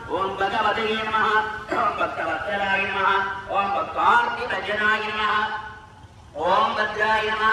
ஓம் பகவதே நம ஓம் பக்தவத்சலாய நம ஓம் பக்தார்த்தி ரஜனாய நம ஓம் பத்ராய நம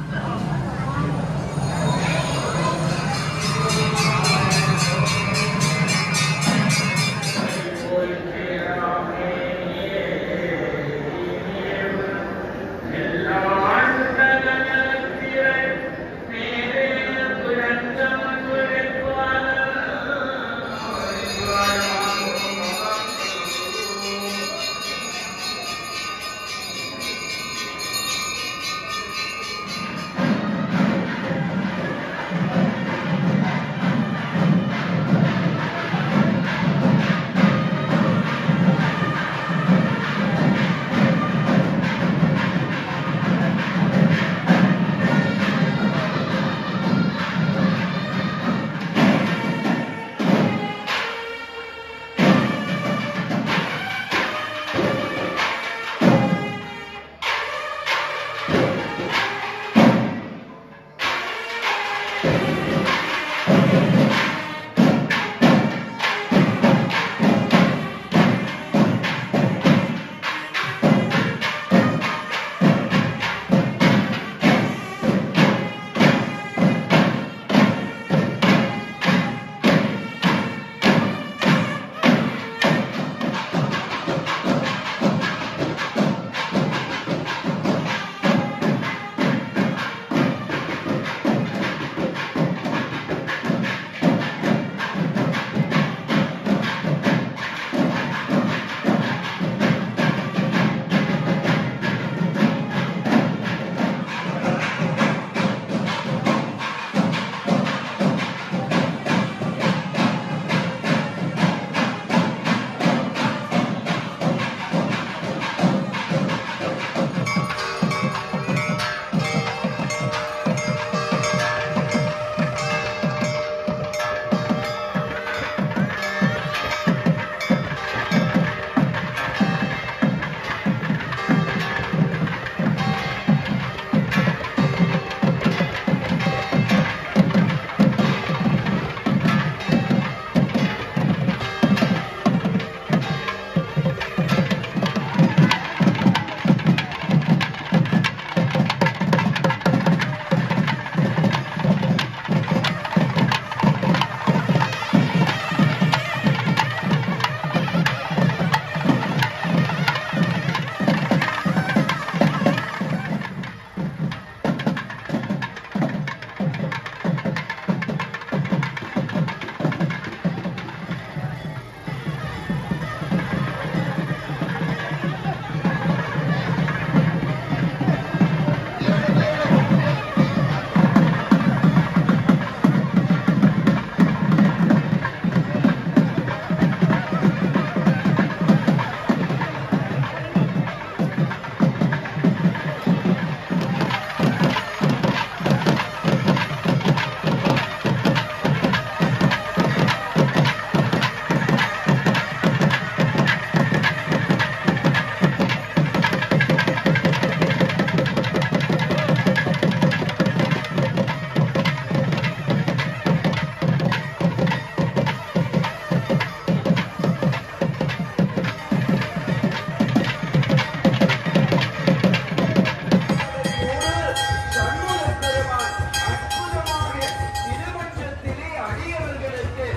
சண்முகப் பெருமான் அற்புதமாக திருமஞ்சத்திலே அடியவர்களுக்கு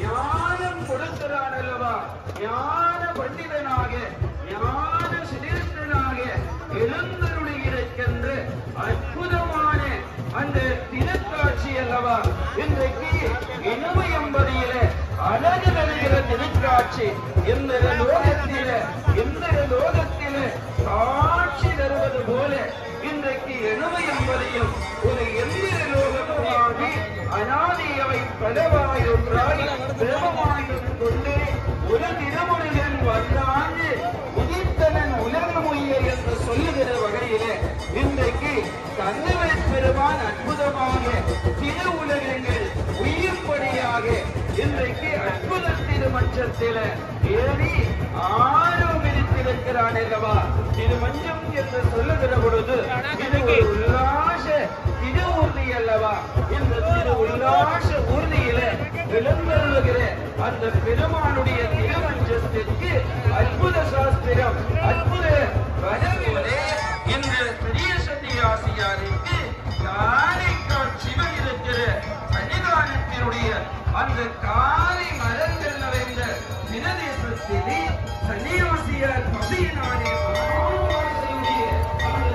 ஞானம் கொடுக்கிறான் அல்லவா ஞான பண்டிதனாக ஞான சிரேஷ்டனாக எழுந்தருளியிருக்கின்ற அற்புதமான அந்த திருக்காட்சி அல்லவா இன்றைக்கு இனவு எம்பதியில அழகு தருகிற திருக்காட்சி இந்த லோகத்தில இந்த லோகத்தில காட்சி தருவது போல இன்றைக்கு எழுவு என்பதையும் ஒரு எந்திர லோகமாகி அனாதியவை பலவாய் ஒன்றாய் பிரமமாயும் கொண்டு ஒரு திருமுருகன் வந்தாண்டு உதித்தனன் உலகமொய்ய என்று சொல்லுகிற வகையிலே இன்றைக்கு கந்தவேல் பெருமான் அற்புதமாக திரு உலகங்கள் உயிர்ப்படியாக இன்றைக்கு அற்புத திருமன்றத்தில ஏறி ஆரோபித்திருக்கிறான் அல்லவா இது மஞ்சம் என்று சொல்லுகிற பொழுது இது ஒரு உல்லாச திரு ஊர்தி அல்லவா இந்த திரு உல்லாச ஊர்தியில விளம்பருகிற அந்த பெருமானுடைய திரு குடும்பத்திற்கு அற்புத சாஸ்திரம் அற்புத வனவிலே இந்த பெரிய சன்னியாசியாருக்கு காரைக்கால் சிவன் இருக்கிற சன்னிதானத்தினுடைய அந்த காரை மரங்கள் நிறைந்த பிரதேசத்திலே சன்னியாசியார் பசியினாலே பாடுபடக்கூடிய அந்த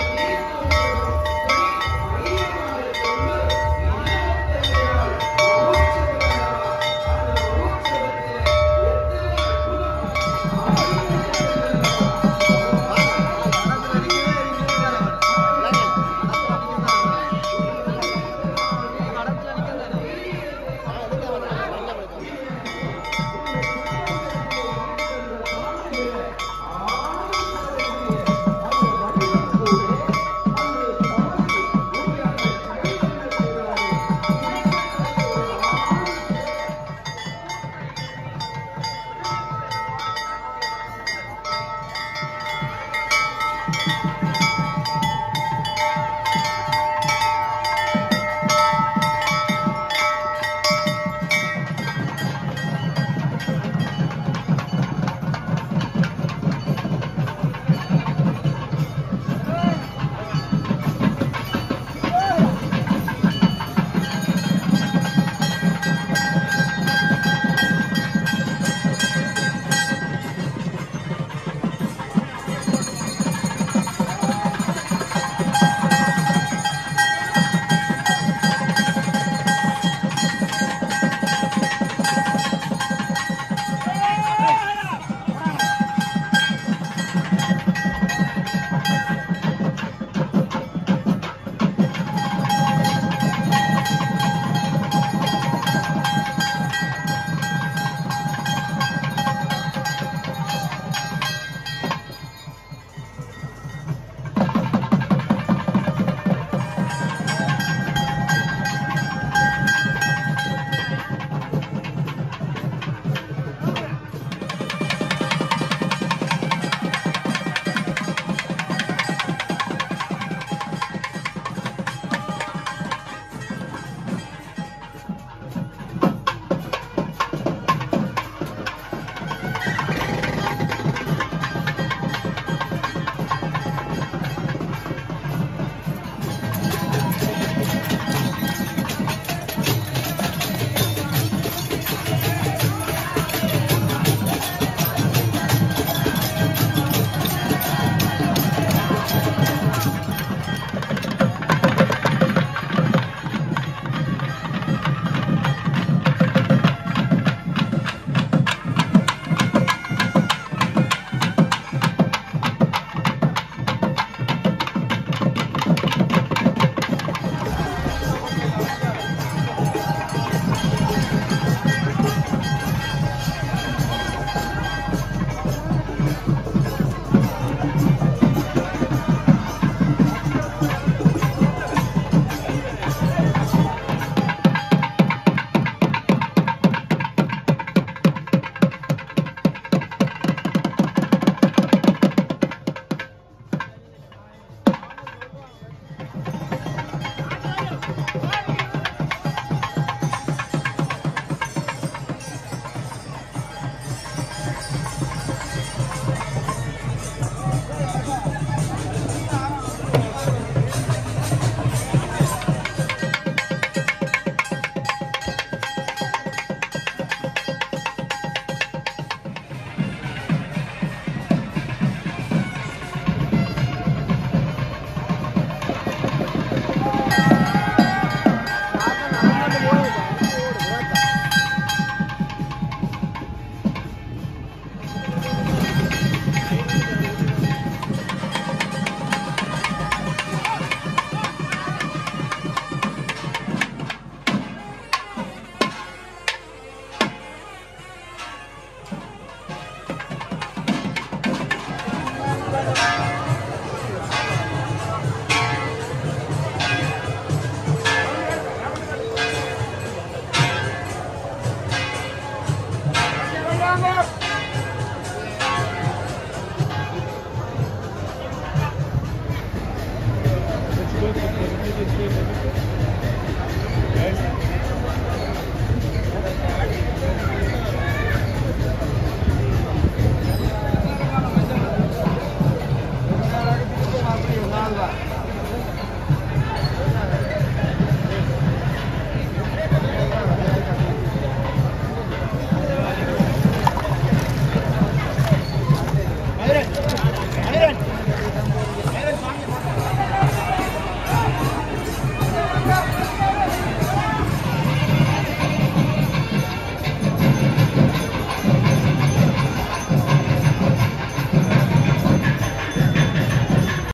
வாங்க